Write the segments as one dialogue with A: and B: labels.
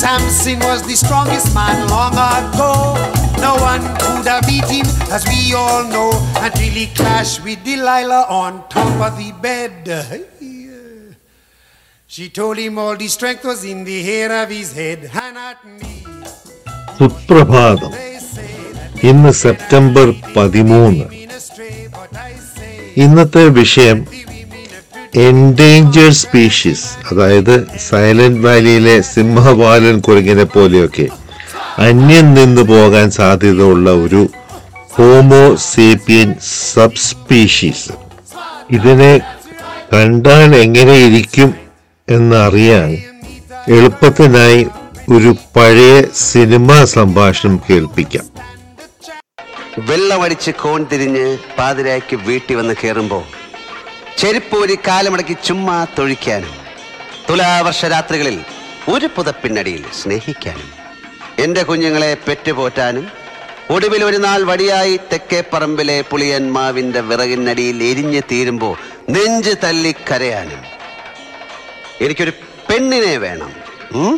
A: Samson was the strongest man long ago. No one could have beat him, as we all know, until he clashed with Delilah on top of the bed. She told him all the strength was in the hair of his head, and at me.
B: സുപ്രഭാതം
A: They say that
B: ഇന്ന് September പതിമൂന്ന്
A: been astray, but I say
B: ഇന്നത്തെ വിഷയം
A: the women have to
B: endangered species അതായത് സൈലന്റ് വാലിയിലെ സിംഹവാലൻ കുരങ്ങിനെ പോലെയൊക്കെ അന്യം നിന്ന് പോകാൻ സാധ്യതയുള്ള ഒരു ഹോമോസേപ്പിയൻ സബ് സ്പീഷീസ് ഇതിനെ കണ്ടാൽ എങ്ങനെയിരിക്കും എന്നറിയാൻ എളുപ്പത്തിനായി ഒരു പഴയ സിനിമാ സംഭാഷണം കേൾപ്പിക്കാം
C: വെള്ളമടിച്ച് കോൺ തിരിഞ്ഞ് പാതിരായ്ക്ക് വീട്ടിൽ വന്ന് കയറുമ്പോ ചെരുപ്പൂരി കാലമടക്കി ചുമ്മാ തൊഴിക്കാനും തുലാവർഷ രാത്രികളിൽ ഒരു പുതപ്പിന്നടിയിൽ സ്നേഹിക്കാനും എന്റെ കുഞ്ഞുങ്ങളെ പെറ്റുപോറ്റാനും ഒടുവിൽ ഒരു നാൾ വടിയായി തെക്കേ പറമ്പിലെ പുളിയന്മാവിന്റെ വിറകിനടിയിൽ എരിഞ്ഞു തീരുമ്പോ നെഞ്ച് തല്ലി കരയാനും എനിക്കൊരു പെണ്ണിനെ വേണം ഉം?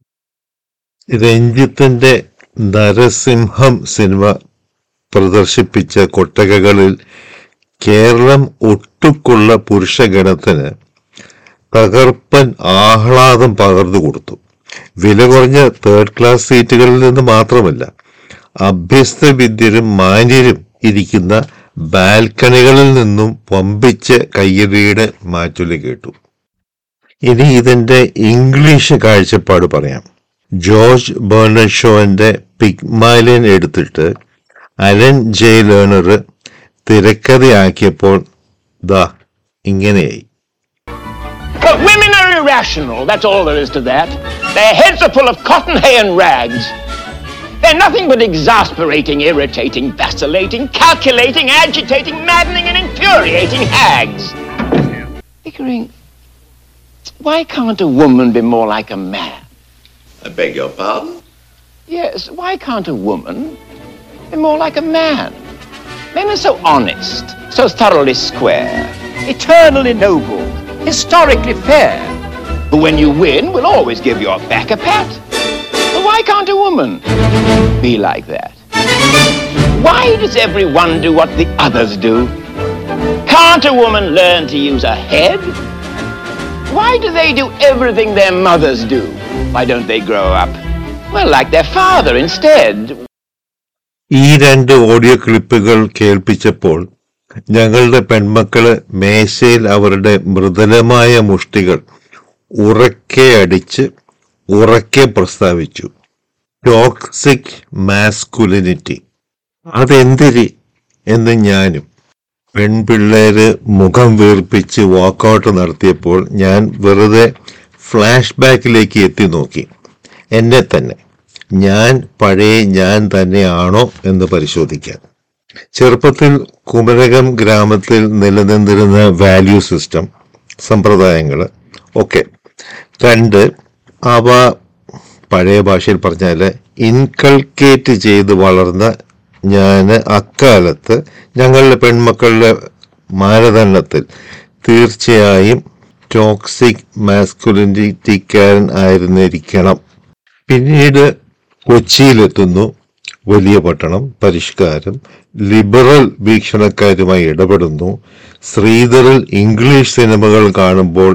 B: രഞ്ജിത്തിന്റെ നരസിംഹം സിനിമ പ്രദർശിപ്പിച്ച കൊട്ടകകളിൽ കേരളം ഒട്ടുക്കുള്ള പുരുഷഗണത്തിന് തകർപ്പൻ ആഹ്ലാദം പകർന്നു കൊടുത്തു വില കുറഞ്ഞ തേർഡ് ക്ലാസ് സീറ്റുകളിൽ നിന്ന് മാത്രമല്ല അഭ്യസ്ത വിദ്യരും മാന്യരും ഇരിക്കുന്ന ബാൽക്കണികളിൽ നിന്നും വമ്പിച്ച കയ്യടിയുടെ മാറ്റൊലി കേട്ടു ഇനി ഇതിന്റെ ഇംഗ്ലീഷ് കാഴ്ചപ്പാട് പറയാം ജോർജ് ബേർണഡ് ഷോന്റെ പിഗ്മാലിയൻ എടുത്തിട്ട് അലൻ ജെ ലേണർ തിരക്കഥയാക്കിയപ്പോൾ ദാ ഇങ്ങനെയായി
D: But women are irrational, that's all there is to that. Their heads are full of cotton hay and rags. They're nothing but exasperating, irritating, vacillating, calculating, agitating, maddening, and infuriating hags. Pickering, why can't a woman be more like a man?
E: I beg your pardon?
D: Yes, why can't a woman be more like a man? Men are so honest, so thoroughly square, eternally noble, historically fair. But when you win, we'll always give your back a pat. But why can't a woman be like that? Why does everyone do what the others do? Can't a woman learn to use her head? Why do they do everything their mothers do? Why don't they grow up? Well, like their father instead.
B: ഈ രണ്ട് audio ക്ലിപ്പുകൾ കേൾപ്പിച്ചപ്പോൾ ഞങ്ങളുടെ പെൺമക്കള് മേശയിൽ അവരുടെ മൃദുലമായ മുഷ്ടികൾ ഉറക്കെ അടിച്ച് ഉറക്കെ പ്രസ്താവിച്ചു toxic masculinity അതെന്തിരി എന്ന് ഞാനും പെൺപിള്ളേര് മുഖം വീർപ്പിച്ച് വാക്കൗട്ട് നടത്തിയപ്പോൾ ഞാൻ വെറുതെ ഫ്ലാഷ് ബാക്കിലേക്ക് എത്തി നോക്കി എന്നെ തന്നെ ഞാൻ പഴയ ഞാൻ തന്നെയാണോ എന്ന് പരിശോധിക്കാൻ ചെറുപ്പത്തിൽ കുമരകം ഗ്രാമത്തിൽ നിലനിന്നിരുന്ന വാല്യൂ സിസ്റ്റം സമ്പ്രദായങ്ങൾ ഒക്കെ രണ്ട് അവ പഴയ ഭാഷയിൽ പറഞ്ഞാൽ ഇൻകൾക്കേറ്റ് ചെയ്ത് വളർന്ന ഞാൻ അക്കാലത്ത് ഞങ്ങളുടെ പെൺമക്കളുടെ മാനദണ്ഡത്തിൽ തീർച്ചയായും ടോക്സിക് മാസ്കുലിനിറ്റിക്കാരൻ ആയിരുന്നിരിക്കണം പിന്നീട് കൊച്ചിയിലെത്തുന്നു വലിയ പട്ടണം പരിഷ്കാരം ലിബറൽ വീക്ഷണക്കാരുമായി ഇടപെടുന്നു ശ്രീധറിൽ ഇംഗ്ലീഷ് സിനിമകൾ കാണുമ്പോൾ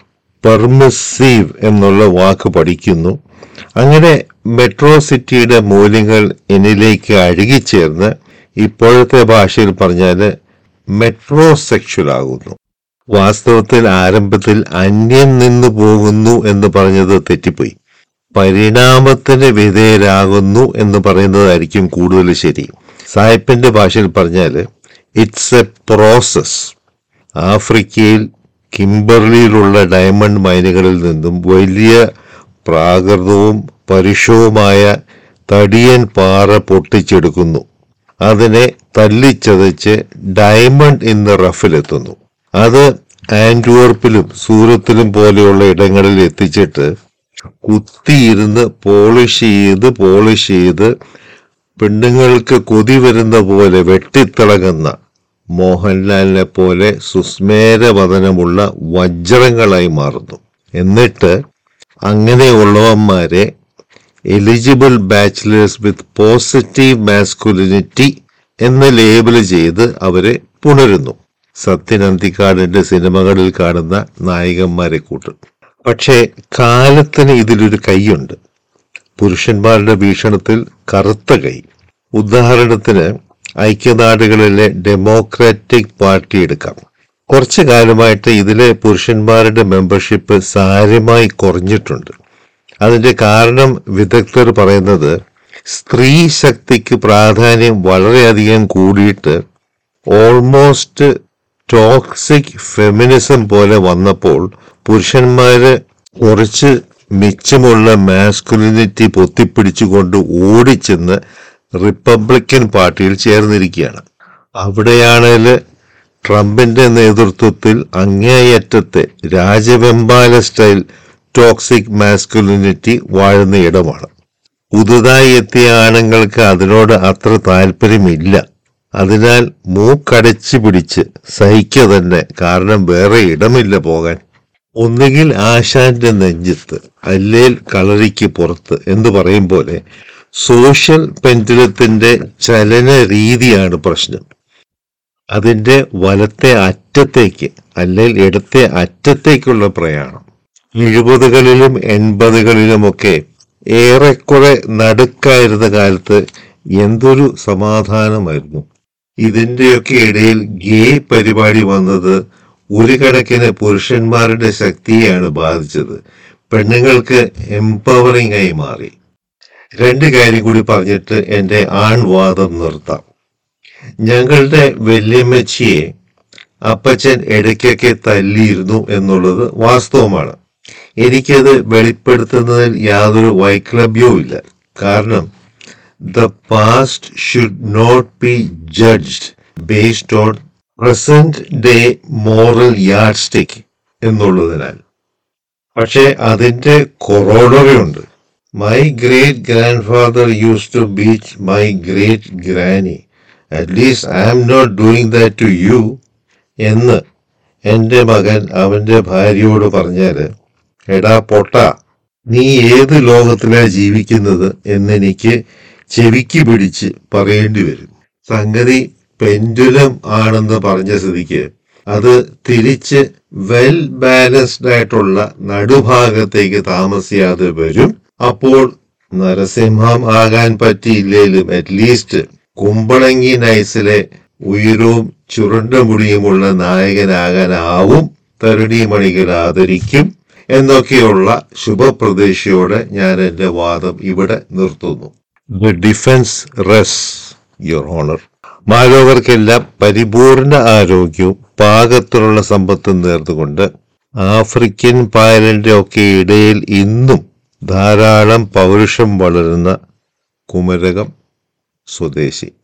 B: പെർമിസീവ് എന്നുള്ള വാക്ക് പഠിക്കുന്നു അങ്ങനെ മെട്രോ സിറ്റിയുടെ മൂല്യങ്ങൾ എന്നിലേക്ക് അഴുകിച്ചേർന്ന് ഇപ്പോഴത്തെ ഭാഷയിൽ പറഞ്ഞാൽ മെട്രോ സെക്ഷൽ ആകുന്നു വാസ്തവത്തിൽ ആരംഭത്തിൽ അന്യം നിന്നു പോകുന്നു എന്ന് പറഞ്ഞത് തെറ്റിപ്പോയി പരിണാമത്തിന് വിധേയരാകുന്നു എന്ന് പറയുന്നതായിരിക്കും കൂടുതൽ ശരി സായിപ്പിന്റെ ഭാഷയിൽ പറഞ്ഞാൽ ഇറ്റ്സ് എ പ്രോസസ് ആഫ്രിക്കയിൽ കിംബർലിയിലുള്ള ഡയമണ്ട് മൈനുകളിൽ നിന്നും വലിയ പ്രാകൃതവും പരുഷവുമായ തടിയൻ പാറ പൊട്ടിച്ചെടുക്കുന്നു അതിനെ തല്ലിച്ചതച്ച് ഡയമണ്ട് ഇന്ന് റഫിലെത്തുന്നു അത് ആന്റ്വർപ്പിലും സൂറത്തിലും പോലെയുള്ള ഇടങ്ങളിൽ എത്തിച്ചിട്ട് കുത്തിയിരുന്ന് പോളിഷ് ചെയ്ത് പോളിഷ് ചെയ്ത് പെണ്ണുങ്ങൾക്ക് കൊതി വരുന്ന പോലെ വെട്ടിത്തിളങ്ങുന്ന മോഹൻലാലിനെ പോലെ സുസ്മേരവദനമുള്ള വജ്രങ്ങളായി മാറുന്നു എന്നിട്ട് അങ്ങനെയുള്ളവന്മാരെ eligible bachelors with positive masculinity എന്ന ലേബൽ ചെയ്ത് അവരെ പുണരുന്നു സത്യൻ അന്തിക്കാടിന്റെ സിനിമകളിൽ കാണുന്ന നായകന്മാരെ കൂട്ടും പക്ഷേ കാലത്തിന് ഇതിലൊരു കൈയുണ്ട് പുരുഷന്മാരുടെ വീക്ഷണത്തിൽ കറുത്ത കൈ ഉദാഹരണത്തിന് ഐക്യനാടുകളിലെ ഡെമോക്രാറ്റിക് പാർട്ടി എടുക്കാം കുറച്ചു കാലമായിട്ട് ഇതിലെ പുരുഷന്മാരുടെ മെമ്പർഷിപ്പ് സാരമായി കുറഞ്ഞിട്ടുണ്ട് അതിന്റെ കാരണം വിദഗ്ധർ പറയുന്നത് സ്ത്രീ ശക്തിക്ക് പ്രാധാന്യം വളരെയധികം കൂടിയിട്ട് ഓൾമോസ്റ്റ് ടോക്സിക് ഫെമിനിസം പോലെ വന്നപ്പോൾ പുരുഷന്മാര് കുറച്ച് മിച്ചമുള്ള മാസ്കുലിനിറ്റി പൊത്തിപ്പിടിച്ചുകൊണ്ട് ഓടിച്ചെന്ന് റിപ്പബ്ലിക്കൻ പാർട്ടിയിൽ ചേർന്നിരിക്കുകയാണ് അവിടെയാണെങ്കിൽ ട്രംപിന്റെ നേതൃത്വത്തിൽ അങ്ങേയറ്റത്തെ രാജവെമ്പാല സ്റ്റൈൽ ടോക്സിക് മാസ്കുലിനിറ്റി വാഴുന്ന ഇടമാണ് പുതുതായി എത്തിയ ആണുങ്ങൾക്ക് അതിനോട് അത്ര താല്പര്യമില്ല അതിനാൽ മൂക്കടച്ചു പിടിച്ച് സഹിക്കുക തന്നെ കാരണം വേറെ ഇടമില്ല പോകാൻ ഒന്നുകിൽ ആശാന്റെ നെഞ്ചത്ത് അല്ലേൽ കളരിക്ക് പുറത്ത് എന്ന് പറയും പോലെ സോഷ്യൽ പെൻഡുലത്തിന്റെ ചലന രീതിയാണ് പ്രശ്നം അതിന്റെ വലത്തെ അറ്റത്തേക്ക് അല്ലെങ്കിൽ ഇടത്തെ അറ്റത്തേക്കുള്ള പ്രയാണം എഴുപതുകളിലും എൺപതുകളിലുമൊക്കെ ഏറെക്കുറെ നടുക്കായിരുന്ന കാലത്ത് എന്തൊരു സമാധാനമായിരുന്നു ഇതിന്റെയൊക്കെ ഇടയിൽ ഗേ പരിപാടി വന്നത് ഒരു കണക്കിന് പുരുഷന്മാരുടെ ശക്തിയെയാണ് ബാധിച്ചത് പെണ്ണുങ്ങൾക്ക് എംപവറിംഗ് ആയി മാറി രണ്ട് കാര്യം കൂടി പറഞ്ഞിട്ട് എന്റെ ആൺവാദം നിർത്താം ഞങ്ങളുടെ വല്യമ്മച്ചിയെ അപ്പച്ചൻ ഇടയ്ക്കൊക്കെ തല്ലിയിരുന്നു എന്നുള്ളത് വാസ്തവമാണ് എനിക്കത് വെളിപ്പെടുത്തുന്നതിൽ യാതൊരു വൈക്ലഭ്യവും ഇല്ല കാരണം the past should not be judged based on present day moral yardstick എന്നുള്ളതിനാൽ പക്ഷേ അതിന്റെ കൊറോണവയുണ്ട് my great grandfather use to beach my great granny at least I am not doing that to you എന്ന് എൻ്റെ മകൻ അവന്റെ ഭാര്യയോട് പറഞ്ഞാല് എടാ പൊട്ട നീ ഏത് ലോകത്തിലാ ജീവിക്കുന്നത് എന്നെനിക്ക് ചെവിക്ക് പിടിച്ച് പറയേണ്ടി വരും സംഗതി പെൻഡുലം ആണെന്ന് പറഞ്ഞ സ്ഥിതിക്ക് അത് തിരിച്ച് വെൽ ബാലൻസ്ഡ് ആയിട്ടുള്ള നടുഭാഗത്തേക്ക് താമസിയാതെ വരും അപ്പോൾ നരസിംഹം ആകാൻ പറ്റിയില്ലേലും അറ്റ്ലീസ്റ്റ് കുമ്പളങ്ങി നൈസിലെ ഉയരവും ചുരുണ്ട മുടിയുമുള്ള നായകനാകാനാവും തരുണിമണികൾ ആദരിക്കും എന്നൊക്കെയുള്ള ശുഭപ്രതീക്ഷയോടെ ഞാൻ എന്റെ വാദം ഇവിടെ നിർത്തുന്നു the defence rests your honour മാലോകർക്കെല്ലാം പരിപൂർണ ആരോഗ്യവും പാകത്തിലുള്ള സമ്പത്തും നേർന്നുകൊണ്ട് ആഫ്രിക്കൻ പായലിന്റെ ഒക്കെ ഇടയിൽ ഇന്നും ധാരാളം പൗരുഷം വളരുന്ന കുമരകം സ്വദേശി